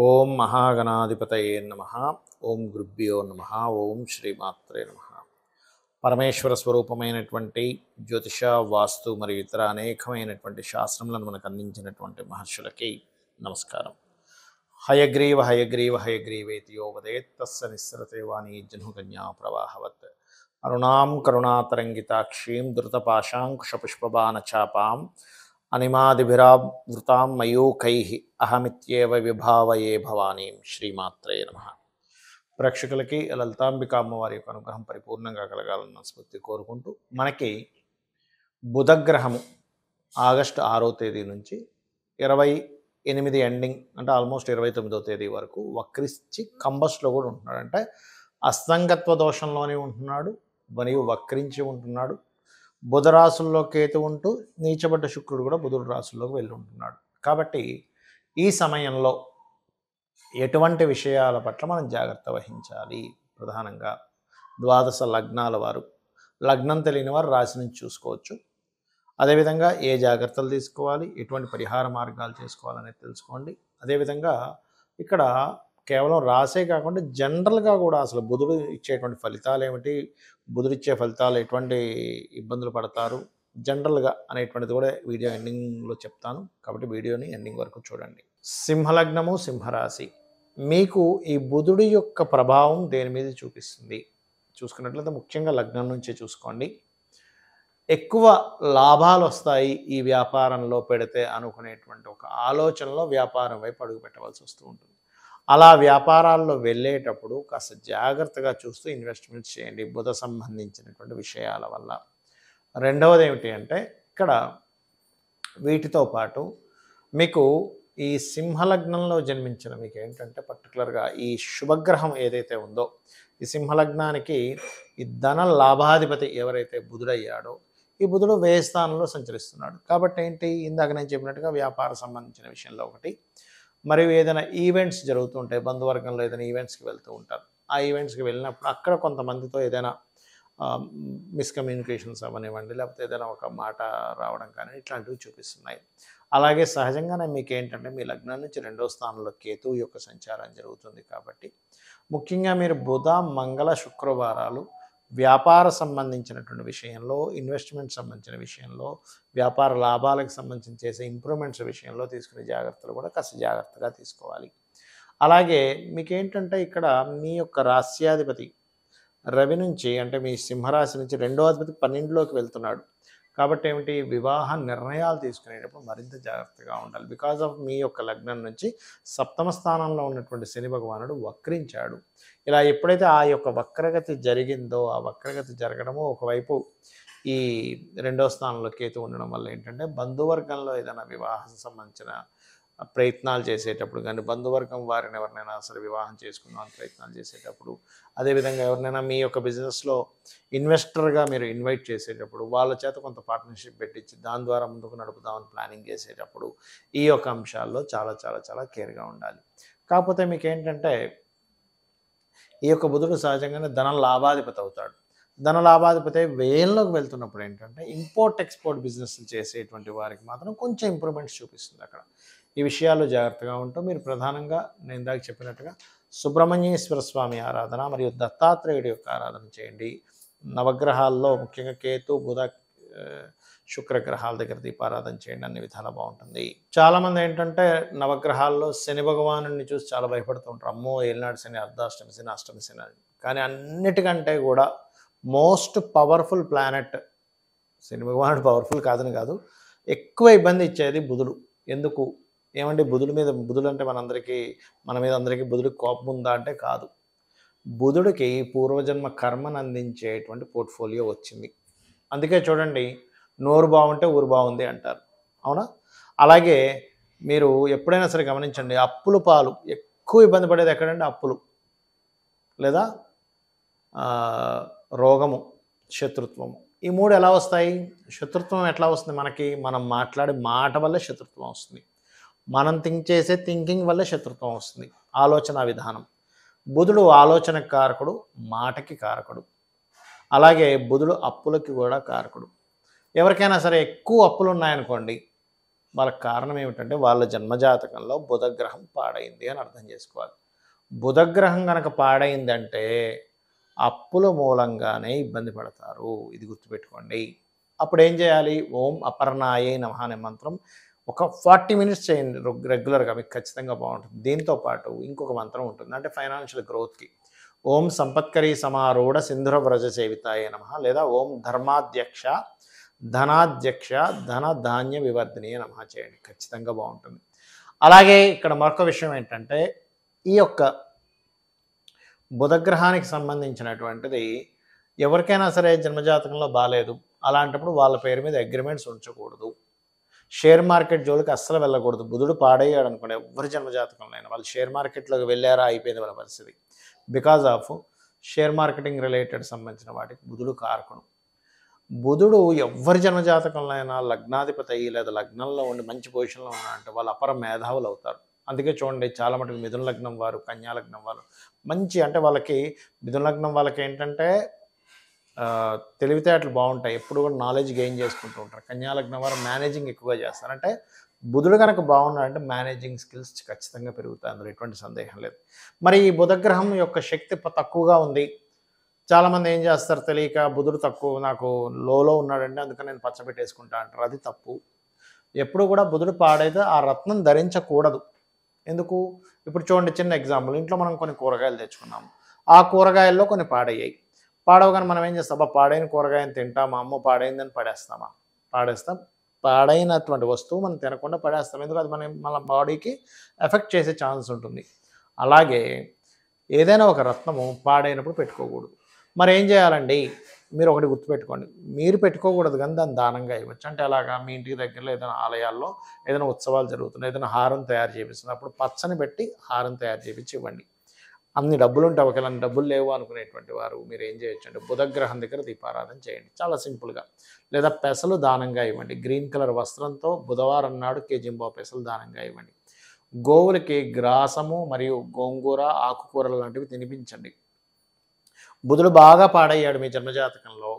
ఓం మహాగణాధిపతయే నమ ఓం గురుభ్యో నమ ఓం శ్రీమాత్రే నమ పరమేశ్వర స్వరూపమైనటువంటి జ్యోతిష వాస్తు మరియు ఇతర అనేకమైనటువంటి శాస్త్రములను మనకు అందించినటువంటి మహర్షులకి నమస్కారం హయగ్రీవ హయగ్రీవ హయగ్రీవేతి యోవదేత్ తస్స నిస్సరతే వాణి జనుకన్యా ప్రవాహవత్ అరుణాం కరుణాతరంగితాక్షీం ధృతపాశాంకుశపుష్పబాణచాపాం అనిమాదిభిరావృతాం మయూకై అహమిత్యేవ విభావయే భవానీం శ్రీమాత్రే నమ ప్రేక్షకులకి లలితాంబిక అమ్మవారి యొక్క అనుగ్రహం పరిపూర్ణంగా కలగాలన్న స్ఫూర్తి కోరుకుంటూ మనకి బుధగ్రహము ఆగస్టు ఆరో తేదీ నుంచి ఇరవై ఎనిమిది ఎండింగ్ అంటే ఆల్మోస్ట్ ఇరవై తొమ్మిదో తేదీ వరకు వక్రించి కంబస్లో కూడా ఉంటున్నాడు అంటే అస్తంగత్వ దోషంలోనే ఉంటున్నాడు మరియు వక్రించి ఉంటున్నాడు బుధ రాసుల్లో కేతు ఉంటూ నీచబడ్డ శుక్రుడు కూడా బుధుడు రాసుల్లోకి వెళ్ళి ఉంటున్నాడు కాబట్టి ఈ సమయంలో ఎటువంటి విషయాల పట్ల మనం జాగ్రత్త వహించాలి ప్రధానంగా ద్వాదశ లగ్నాల వారు లగ్నం తెలియని వారు రాశి నుంచి చూసుకోవచ్చు అదేవిధంగా ఏ జాగ్రత్తలు తీసుకోవాలి ఎటువంటి పరిహార మార్గాలు చేసుకోవాలనేది తెలుసుకోండి అదేవిధంగా ఇక్కడ కేవలం రాసే కాకుండా జనరల్గా కూడా అసలు బుధుడు ఇచ్చేటువంటి ఫలితాలు ఏమిటి బుధుడు ఇచ్చే ఫలితాలు ఎటువంటి ఇబ్బందులు పడతారు జనరల్గా అనేటువంటిది కూడా వీడియో ఎండింగ్లో చెప్తాను కాబట్టి వీడియోని ఎండింగ్ వరకు చూడండి సింహలగ్నము సింహరాశి మీకు ఈ బుధుడి యొక్క ప్రభావం దేని మీద చూపిస్తుంది చూసుకున్నట్లయితే ముఖ్యంగా లగ్నం నుంచే చూసుకోండి ఎక్కువ లాభాలు వస్తాయి ఈ వ్యాపారంలో పెడితే అనుకునేటువంటి ఒక ఆలోచనలో వ్యాపారం వైపు అడుగు పెట్టవలసి వస్తూ ఉంటుంది అలా వ్యాపారాల్లో వెళ్ళేటప్పుడు కాస్త జాగ్రత్తగా చూస్తూ ఇన్వెస్ట్మెంట్స్ చేయండి బుధ సంబంధించినటువంటి విషయాల వల్ల రెండవది ఏమిటి అంటే ఇక్కడ వీటితో పాటు మీకు ఈ సింహలగ్నంలో జన్మించిన మీకు ఏంటంటే పర్టికులర్గా ఈ శుభగ్రహం ఏదైతే ఉందో ఈ సింహలగ్నానికి ఈ ధన లాభాధిపతి ఎవరైతే బుధుడయ్యాడో ఈ బుధుడు వ్యయ స్థానంలో సంచరిస్తున్నాడు కాబట్టి ఏంటి ఇందాక నేను చెప్పినట్టుగా వ్యాపార సంబంధించిన విషయంలో ఒకటి మరియు ఏదైనా ఈవెంట్స్ జరుగుతుంటాయి బంధువర్గంలో ఏదైనా ఈవెంట్స్కి వెళ్తూ ఉంటారు ఆ ఈవెంట్స్కి వెళ్ళినప్పుడు అక్కడ కొంతమందితో ఏదైనా మిస్కమ్యూనికేషన్స్ అవ్వనివ్వండి లేకపోతే ఏదైనా ఒక మాట రావడం కానీ ఇట్లాంటివి చూపిస్తున్నాయి అలాగే సహజంగానే మీకు ఏంటంటే మీ లగ్నం నుంచి రెండో స్థానంలో కేతువు యొక్క సంచారం జరుగుతుంది కాబట్టి ముఖ్యంగా మీరు బుధ మంగళ శుక్రవారాలు వ్యాపార సంబంధించినటువంటి విషయంలో ఇన్వెస్ట్మెంట్ సంబంధించిన విషయంలో వ్యాపార లాభాలకు సంబంధించి చేసే ఇంప్రూవ్మెంట్స్ విషయంలో తీసుకునే జాగ్రత్తలు కూడా కాస్త జాగ్రత్తగా తీసుకోవాలి అలాగే మీకేంటంటే ఇక్కడ మీ యొక్క రాస్యాధిపతి రవి నుంచి అంటే మీ సింహరాశి నుంచి రెండో అధిపతి పన్నెండులోకి వెళ్తున్నాడు కాబట్టి ఏమిటి వివాహ నిర్ణయాలు తీసుకునేటప్పుడు మరింత జాగ్రత్తగా ఉండాలి బికాజ్ ఆఫ్ మీ యొక్క లగ్నం నుంచి సప్తమ స్థానంలో ఉన్నటువంటి శని భగవానుడు వక్రించాడు ఇలా ఎప్పుడైతే ఆ యొక్క వక్రగతి జరిగిందో ఆ వక్రగతి జరగడము ఒకవైపు ఈ రెండో స్థానంలో కేతు ఉండడం వల్ల ఏంటంటే బంధువర్గంలో ఏదైనా వివాహం సంబంధించిన ప్రయత్నాలు చేసేటప్పుడు కానీ బంధువర్గం వారిని ఎవరినైనా అసలు వివాహం చేసుకుందాం అని ప్రయత్నాలు చేసేటప్పుడు అదేవిధంగా ఎవరినైనా మీ యొక్క బిజినెస్లో ఇన్వెస్టర్గా మీరు ఇన్వైట్ చేసేటప్పుడు వాళ్ళ చేత కొంత పార్ట్నర్షిప్ పెట్టించి దాని ద్వారా ముందుకు నడుపుదామని ప్లానింగ్ చేసేటప్పుడు ఈ యొక్క అంశాల్లో చాలా చాలా చాలా కేర్గా ఉండాలి కాకపోతే మీకు ఏంటంటే ఈ యొక్క బుధుడు సహజంగానే ధన లాభాధిపతి అవుతాడు ధన లాభాధిపతి వ్యయంలోకి వెళ్తున్నప్పుడు ఏంటంటే ఇంపోర్ట్ ఎక్స్పోర్ట్ బిజినెస్ చేసేటువంటి వారికి మాత్రం కొంచెం ఇంప్రూవ్మెంట్స్ చూపిస్తుంది అక్కడ ఈ విషయాల్లో జాగ్రత్తగా ఉంటూ మీరు ప్రధానంగా నేను ఇందాక చెప్పినట్టుగా సుబ్రహ్మణ్యేశ్వర స్వామి ఆరాధన మరియు దత్తాత్రేయుడి యొక్క ఆరాధన చేయండి నవగ్రహాల్లో ముఖ్యంగా కేతు బుధ ఆ, శుక్ర గ్రహాల దగ్గర దీపారాధన చేయండి అన్ని విధాలా బాగుంటుంది చాలామంది ఏంటంటే నవగ్రహాల్లో శని భగవాను చూసి చాలా భయపడుతూ ఉంటారు అమ్మో ఏలినాడు శని అర్ధాష్టమి శని అష్టమి శని అని కానీ అన్నిటికంటే కూడా మోస్ట్ పవర్ఫుల్ ప్లానెట్ శని భగవానుడు పవర్ఫుల్ కాదని కాదు ఎక్కువ ఇబ్బంది ఇచ్చేది బుధుడు ఎందుకు ఏమంటే బుధుడి మీద బుధుడు అంటే మనందరికీ మన మీద అందరికీ బుధుడికి కోపం ఉందా అంటే కాదు బుధుడికి పూర్వజన్మ కర్మను అందించేటువంటి పోర్ట్ఫోలియో వచ్చింది అందుకే చూడండి నోరు బాగుంటే ఊరు బాగుంది అంటారు అవునా అలాగే మీరు ఎప్పుడైనా సరే గమనించండి అప్పులు పాలు ఎక్కువ ఇబ్బంది పడేది ఎక్కడంటే అప్పులు లేదా ఆ, రోగము శత్రుత్వము ఈ మూడు ఎలా వస్తాయి శత్రుత్వం ఎట్లా వస్తుంది మనకి మనం మాట్లాడే మాట వల్లే శత్రుత్వం వస్తుంది మనం థింక్ చేసే థింకింగ్ వల్లే శత్రుత్వం వస్తుంది ఆలోచన విధానం బుధుడు ఆలోచన కారకుడు మాటకి కారకుడు అలాగే బుధుడు అప్పులకి కూడా కారకుడు ఎవరికైనా సరే ఎక్కువ అప్పులు ఉన్నాయనుకోండి వాళ్ళకి కారణం ఏమిటంటే వాళ్ళ జన్మజాతకంలో బుధగ్రహం పాడైంది అని అర్థం చేసుకోవాలి బుధగ్రహం కనుక పాడైందంటే అప్పుల మూలంగానే ఇబ్బంది పడతారు ఇది గుర్తుపెట్టుకోండి అప్పుడు ఏం చేయాలి ఓం అపర్ణాయే నమః అనే మంత్రం ఒక ఫార్టీ మినిట్స్ చేయండి రెగ్- రెగ్యులర్గా మీకు ఖచ్చితంగా బాగుంటుంది దీంతో పాటు ఇంకొక మంత్రం ఉంటుంది అంటే ఫైనాన్షియల్ గ్రోత్కి ఓం సంపత్కరీ సమారూఢ సింధుర వ్రజ సేవితాయ నమ లేదా ఓం ధర్మాధ్యక్ష ధనాధ్యక్ష ధన ధాన్య వివర్ధిని నమ చేయండి ఖచ్చితంగా బాగుంటుంది అలాగే ఇక్కడ మరొక విషయం ఏంటంటే ఈ యొక్క బుధగ్రహానికి సంబంధించినటువంటిది ఎవరికైనా సరే జన్మజాతకంలో బాగాలేదు అలాంటప్పుడు వాళ్ళ పేరు మీద అగ్రిమెంట్స్ ఉంచకూడదు షేర్ మార్కెట్ జోలికి అస్సలు వెళ్ళకూడదు బుధుడు పాడయ్యాడు అనుకోండి ఎవరి జన్మజాతకంలో అయినా వాళ్ళు షేర్ మార్కెట్లోకి వెళ్ళారా అయిపోయింది వాళ్ళ పరిస్థితి because of share marketing related సంబంధించిన వాటికి బుధుడు కారకుడు బుధుడు ఎవరి జన్మజాతకంలో అయినా లగ్నాధిపతి అయ్యి లేదా లగ్నంలో ఉండి మంచి పొజిషన్లో ఉన్నా అంటే వాళ్ళు అపర మేధావులు అవుతారు అందుకే చూడండి చాలా మటుకు మిథున లగ్నం వారు కన్యా లగ్నం వారు మంచి అంటే వాళ్ళకి మిథున లగ్నం వాళ్ళకి ఏంటంటే ఆ, తెలివితేటలు బాగుంటాయి ఎప్పుడు కూడా నాలెడ్జ్ గెయిన్ చేసుకుంటూ ఉంటారు కన్యా లగ్నం వారు మేనేజింగ్ ఎక్కువగా చేస్తారు అంటే బుధుడు కనుక బాగున్నాడంటే మేనేజింగ్ స్కిల్స్ ఖచ్చితంగా పెరుగుతాయి అందులో ఎటువంటి సందేహం లేదు మరి ఈ బుధగ్రహం యొక్క శక్తి ప- తక్కువగా ఉంది చాలామంది ఏం చేస్తారు తెలియక బుధుడు తక్కువ నాకు లోలో ఉన్నాడంటే అందుకని నేను పచ్చబెట్టేసుకుంటా అంటారు అది తప్పు ఎప్పుడు కూడా బుధుడు పాడైతే ఆ రత్నం ధరించకూడదు ఎందుకు ఇప్పుడు చూడండి చిన్న ఎగ్జాంపుల్ ఇంట్లో మనం కొన్ని కూరగాయలు తెచ్చుకున్నాము ఆ కూరగాయల్లో కొన్ని పాడయ్యాయి పాడవగానే మనం ఏం చేస్తాం "అబ్బా, పాడైన కూరగాయని తింటామా అమ్మ పాడైందని పడేస్తామా పాడేస్తాం పాడైనటువంటి వస్తువు మనం తినకుండా పడేస్తాం ఎందుకు అది మన మన బాడీకి ఎఫెక్ట్ చేసే ఛాన్స్ ఉంటుంది అలాగే ఏదైనా ఒక రత్నము పాడైనప్పుడు పెట్టుకోకూడదు మరి ఏం చేయాలండి మీరు ఒకటి గుర్తుపెట్టుకోండి మీరు పెట్టుకోకూడదు కానీ దాన్ని దానంగా ఇవ్వచ్చు అంటే అలాగా మీ ఇంటికి దగ్గరలో ఏదైనా ఆలయాల్లో ఏదైనా ఉత్సవాలు జరుగుతున్నాయి ఏదైనా హారం తయారు చేపిస్తుంది అప్పుడు పచ్చని పెట్టి హారం తయారు చేపించి ఇవ్వండి అన్ని డబ్బులు ఉంటే ఒకవేళ అన్ని డబ్బులు లేవు అనుకునేటువంటి వారు మీరు ఏం చేయొచ్చు అంటే బుధగ్రహం దగ్గర దీపారాధన చేయండి చాలా సింపుల్గా లేదా పెసలు దానంగా ఇవ్వండి గ్రీన్ కలర్ వస్త్రంతో బుధవారం నాడు కేజింబో పెసలు దానంగా ఇవ్వండి గోవులకి గ్రాసము మరియు గోంగూర ఆకుకూరలు లాంటివి తినిపించండి బుధుడు బాగా పాడయ్యాడు మీ జన్మజాతకంలో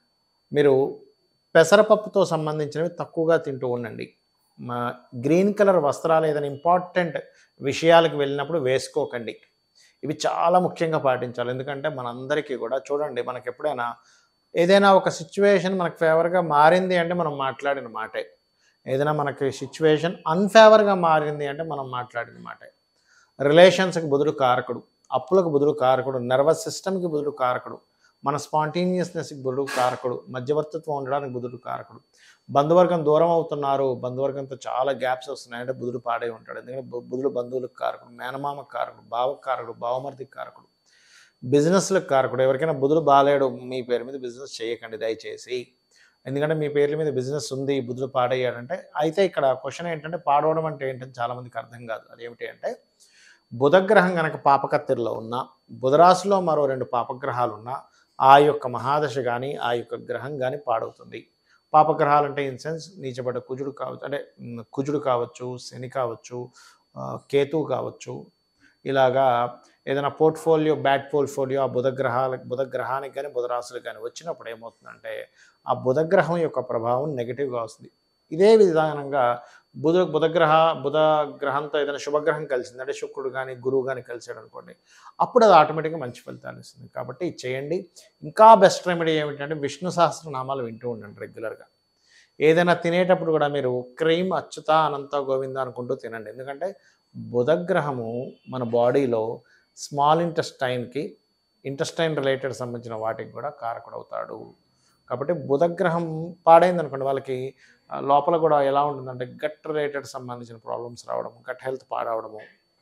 మీరు పెసరపప్పుతో సంబంధించినవి తక్కువగా తింటూ ఉండండి మా గ్రీన్ కలర్ వస్త్రాలు ఏదైనా ఇంపార్టెంట్ విషయాలకు వెళ్ళినప్పుడు వేసుకోకండి ఇవి చాలా ముఖ్యంగా పాటించాలి ఎందుకంటే మనందరికీ కూడా చూడండి మనకి ఎప్పుడైనా ఏదైనా ఒక సిచ్యువేషన్ మనకు ఫేవర్గా మారింది అంటే మనం మాట్లాడిన మాటే ఏదైనా మనకి సిచ్యువేషన్ అన్ఫేవర్గా మారింది అంటే మనం మాట్లాడిన మాటే రిలేషన్స్కి బుధుడు కారకుడు అప్పులకు బుధుడు కారకుడు నర్వస్ సిస్టమ్కి బుధుడు కారకుడు మన స్పాంటేనియస్నెస్కి బుధుడు కారకుడు మధ్యవర్తిత్వం ఉండడానికి బుధుడు కారకుడు బంధువర్గం దూరం అవుతున్నారు బంధువర్గంతో చాలా గ్యాప్స్ వస్తున్నాయంటే బుధుడు పాడై ఉంటాడు ఎందుకంటే బు- బుధుడు బంధువులకు కారకుడు మేనమామకు కారకుడు బావకు కారకుడు బావమర్దికి కారకుడు బిజినెస్లకు కారకుడు ఎవరికైనా బుధుడు బాలేడు మీ పేరు మీద బిజినెస్ చేయకండి దయచేసి ఎందుకంటే మీ పేర్ల మీద బిజినెస్ ఉంది బుధుడు పాడయ్యాడంటే అయితే ఇక్కడ క్వశ్చన్ ఏంటంటే పాడవడం అంటే ఏంటని చాలామందికి అర్థం కాదు అదేమిటి అంటే బుధగ్రహం కనుక పాపకత్తిరిలో ఉన్న బుధరాశిలో మరో రెండు పాపగ్రహాలు ఉన్నా ఆ యొక్క మహాదశ కానీ ఆ యొక్క గ్రహం కానీ పాడవుతుంది పాపగ్రహాలు అంటే ఇన్ సెన్స్ నీచబడ్డ కుజుడు కావచ్చు అంటే మ్, కుజుడు కావచ్చు శని కావచ్చు ఆ, కేతువు కావచ్చు ఇలాగా ఏదైనా పోర్ట్ఫోలియో బ్యాడ్ పోర్ట్ఫోలియో ఆ బుధగ్రహాలకు బుధగ్రహానికి కానీ బుధరాశులకు కానీ వచ్చినప్పుడు ఏమవుతుందంటే ఆ బుధగ్రహం యొక్క ప్రభావం నెగిటివ్గా వస్తుంది ఇదే విధానంగా బుధ బుధగ్రహ బుధ గ్రహంతో ఏదైనా శుభగ్రహం కలిసింది అంటే శుక్రుడు కానీ గురువు కానీ కలిసాడు అనుకోండి అప్పుడు అది ఆటోమేటిక్గా మంచి ఫలితాలు ఇస్తుంది కాబట్టి ఇది చేయండి ఇంకా బెస్ట్ రెమెడీ ఏమిటంటే విష్ణు సహస్రనామాలు వింటూ ఉండండి రెగ్యులర్గా ఏదైనా తినేటప్పుడు కూడా మీరు క్రీమ్ అచ్యుత అనంత గోవింద అనుకుంటూ తినండి ఎందుకంటే బుధగ్రహము మన బాడీలో స్మాల్ ఇంటెస్టైన్కి ఇంటెస్టైన్ రిలేటెడ్ సంబంధించిన వాటికి కూడా కారకుడవుతాడు కాబట్టి బుధగ్రహం పాడైంది అనుకోండి వాళ్ళకి ఆ, లోపల కూడా ఎలా ఉంటుందంటే గట్ రిలేటెడ్ సంబంధించిన ప్రాబ్లమ్స్ రావడము గట్ హెల్త్ పాడవడము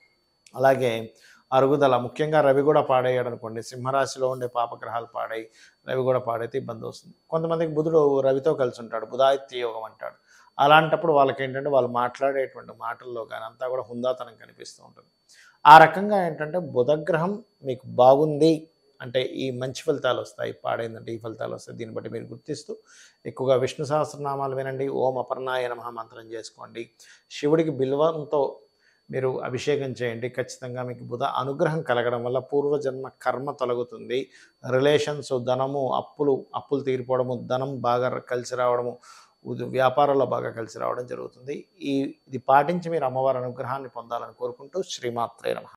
అలాగే అరుగుదల ముఖ్యంగా రవి కూడా పాడయ్యాడు అనుకోండి సింహరాశిలో ఉండే పాపగ్రహాలు పాడై రవి కూడా పాడైతే ఇబ్బంది వస్తుంది కొంతమందికి బుధుడు రవితో కలిసి ఉంటాడు బుధాదిత్య యోగం అంటాడు అలాంటప్పుడు వాళ్ళకి ఏంటంటే వాళ్ళు మాట్లాడేటువంటి మాటల్లో కానీ అంతా కూడా హుందాతనం కనిపిస్తూ ఉంటుంది ఆ రకంగా ఏంటంటే బుధగ్రహం మీకు బాగుంది అంటే ఈ మంచి ఫలితాలు వస్తాయి పాడైందంటే ఈ ఫలితాలు వస్తాయి దీన్ని బట్టి మీరు గుర్తిస్తూ ఎక్కువగా విష్ణు సహస్రనామాలు వినండి ఓం అపర్ణాయ నమః మంత్రం చేసుకోండి శివుడికి బిల్వంతో మీరు అభిషేకం చేయండి ఖచ్చితంగా మీకు బుధ అనుగ్రహం కలగడం వల్ల పూర్వజన్మ కర్మ తొలగుతుంది రిలేషన్స్ ధనము అప్పులు అప్పులు తీరిపోవడము ధనం బాగా కలిసి రావడము ఉద- వ్యాపారాల్లో బాగా కలిసి రావడం జరుగుతుంది ఈ ఇది పాటించి మీరు అమ్మవారి అనుగ్రహాన్ని పొందాలని కోరుకుంటూ శ్రీమాత్రే నమ